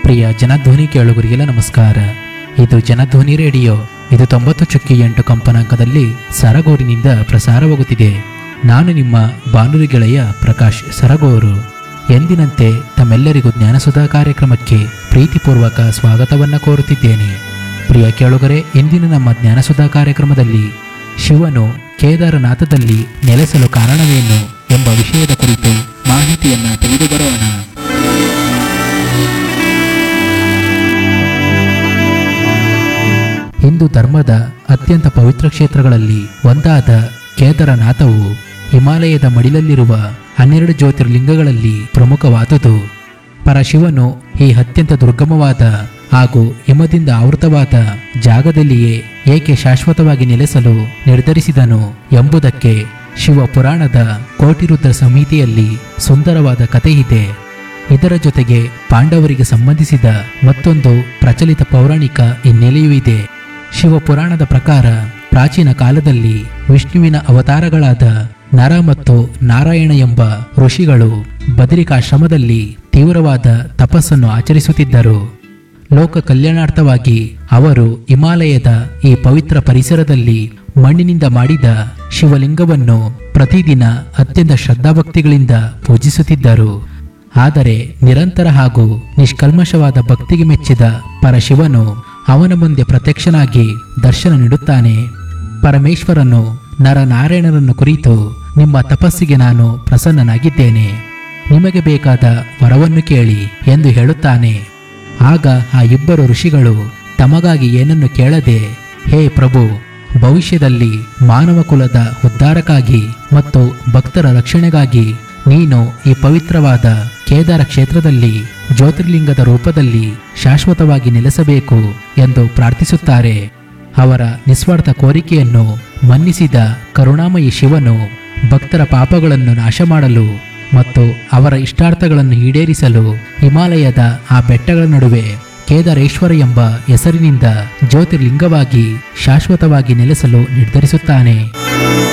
ಪ್ರಿಯ ಜನಧ್ವನಿ ಕೇಳುಗರಿಗೆಲ್ಲ ನಮಸ್ಕಾರ ಇದು ಜನಧ್ವನಿ ರೇಡಿಯೋ ಇದು ತೊಂಬತ್ತು ಚುಕ್ಕಿ ಎಂಟು ಕಂಪನಾಂಕದಲ್ಲಿ ಸರಗೂರಿನಿಂದ ಪ್ರಸಾರವಾಗುತ್ತಿದೆ ನಾನು ನಿಮ್ಮ ಬಾನುಲಿ ಗೆಳೆಯ ಪ್ರಕಾಶ್ ಸರಗೂರು ಎಂದಿನಂತೆ ತಮ್ಮೆಲ್ಲರಿಗೂ ಜ್ಞಾನಸುಧಾ ಕಾರ್ಯಕ್ರಮಕ್ಕೆ ಪ್ರೀತಿಪೂರ್ವಕ ಸ್ವಾಗತವನ್ನು ಕೋರುತ್ತಿದ್ದೇನೆ ಪ್ರಿಯ ಕೇಳುಗರೆ ಇಂದಿನ ನಮ್ಮ ಜ್ಞಾನಸುಧಾ ಕಾರ್ಯಕ್ರಮದಲ್ಲಿ ಶಿವನು ಕೇದಾರನಾಥದಲ್ಲಿ ನೆಲೆಸಲು ಕಾರಣವೇನು ಎಂಬ ವಿಷಯದ ಕುರಿತು ಮಾಹಿತಿಯನ್ನು ತೆಗೆದು ಬರೋಣ ಹಿಂದೂ ಧರ್ಮದ ಅತ್ಯಂತ ಪವಿತ್ರ ಕ್ಷೇತ್ರಗಳಲ್ಲಿ ಒಂದಾದ ಕೇದಾರನಾಥವು ಹಿಮಾಲಯದ ಮಡಿಲಲ್ಲಿರುವ ಹನ್ನೆರಡು ಜ್ಯೋತಿರ್ಲಿಂಗಗಳಲ್ಲಿ ಪ್ರಮುಖವಾದುದು ಪರಶಿವನು ಈ ಅತ್ಯಂತ ದುರ್ಗಮವಾದ ಹಾಗೂ ಹಿಮದಿಂದ ಆವೃತವಾದ ಜಾಗದಲ್ಲಿಯೇ ಏಕೆ ಶಾಶ್ವತವಾಗಿ ನೆಲೆಸಲು ನಿರ್ಧರಿಸಿದನು ಎಂಬುದಕ್ಕೆ ಶಿವ ಪುರಾಣದ ಕೋಟಿರುದ್ರ ಸಂಹಿತೆಯಲ್ಲಿ ಸುಂದರವಾದ ಕಥೆಯಿದೆ ಇದರ ಜೊತೆಗೆ ಪಾಂಡವರಿಗೆ ಸಂಬಂಧಿಸಿದ ಮತ್ತೊಂದು ಪ್ರಚಲಿತ ಪೌರಾಣಿಕ ಹಿನ್ನೆಲೆಯೂ ಇದೆ ಶಿವಪುರಾಣದ ಪ್ರಕಾರ ಪ್ರಾಚೀನ ಕಾಲದಲ್ಲಿ ವಿಷ್ಣುವಿನ ಅವತಾರಗಳಾದ ನರ ಮತ್ತು ನಾರಾಯಣ ಎಂಬ ಋಷಿಗಳು ಬದರಿಕಾಶ್ರಮದಲ್ಲಿ ತೀವ್ರವಾದ ತಪಸ್ಸನ್ನು ಆಚರಿಸುತ್ತಿದ್ದರು ಲೋಕ ಕಲ್ಯಾಣಾರ್ಥವಾಗಿ ಅವರು ಹಿಮಾಲಯದ ಈ ಪವಿತ್ರ ಪರಿಸರದಲ್ಲಿ ಮಣ್ಣಿನಿಂದ ಮಾಡಿದ ಶಿವಲಿಂಗವನ್ನು ಪ್ರತಿದಿನ ಅತ್ಯಂತ ಶ್ರದ್ಧಾಭಕ್ತಿಗಳಿಂದ ಪೂಜಿಸುತ್ತಿದ್ದರು ಆದರೆ ನಿರಂತರ ಹಾಗೂ ನಿಷ್ಕಲ್ಮಶವಾದ ಭಕ್ತಿಗೆ ಮೆಚ್ಚಿದ ಪರಶಿವನು ಅವನ ಮುಂದೆ ಪ್ರತ್ಯಕ್ಷನಾಗಿ ದರ್ಶನ ನೀಡುತ್ತಾನೆ ಪರಮೇಶ್ವರನು ನರನಾರಾಯಣರನ್ನು ಕುರಿತು ನಿಮ್ಮ ತಪಸ್ಸಿಗೆ ನಾನು ಪ್ರಸನ್ನನಾಗಿದ್ದೇನೆ ನಿಮಗೆ ಬೇಕಾದ ವರವನ್ನು ಕೇಳಿ ಎಂದು ಹೇಳುತ್ತಾನೆ ಆಗ ಆ ಇಬ್ಬರು ಋಷಿಗಳು ತಮಗಾಗಿ ಏನನ್ನು ಕೇಳದೆ ಹೇ ಪ್ರಭು ಭವಿಷ್ಯದಲ್ಲಿ ಮಾನವ ಕುಲದ ಉದ್ಧಾರಕ್ಕಾಗಿ ಮತ್ತು ಭಕ್ತರ ರಕ್ಷಣೆಗಾಗಿ ನೀನು ಈ ಪವಿತ್ರವಾದ ಕೇದಾರ ಕ್ಷೇತ್ರದಲ್ಲಿ ಜ್ಯೋತಿರ್ಲಿಂಗದ ರೂಪದಲ್ಲಿ ಶಾಶ್ವತವಾಗಿ ನೆಲೆಸಬೇಕು ಎಂದು ಪ್ರಾರ್ಥಿಸುತ್ತಾರೆ ಅವರ ನಿಸ್ವಾರ್ಥ ಕೋರಿಕೆಯನ್ನು ಮನ್ನಿಸಿದ ಕರುಣಾಮಯಿ ಶಿವನು ಭಕ್ತರ ಪಾಪಗಳನ್ನು ನಾಶ ಮಾಡಲು ಮತ್ತು ಅವರ ಇಷ್ಟಾರ್ಥಗಳನ್ನು ಈಡೇರಿಸಲು ಹಿಮಾಲಯದ ಆ ಬೆಟ್ಟಗಳ ನಡುವೆ ಕೇದಾರೇಶ್ವರ ಎಂಬ ಹೆಸರಿನಿಂದ ಜ್ಯೋತಿರ್ಲಿಂಗವಾಗಿ ಶಾಶ್ವತವಾಗಿ ನೆಲೆಸಲು ನಿರ್ಧರಿಸುತ್ತಾನೆ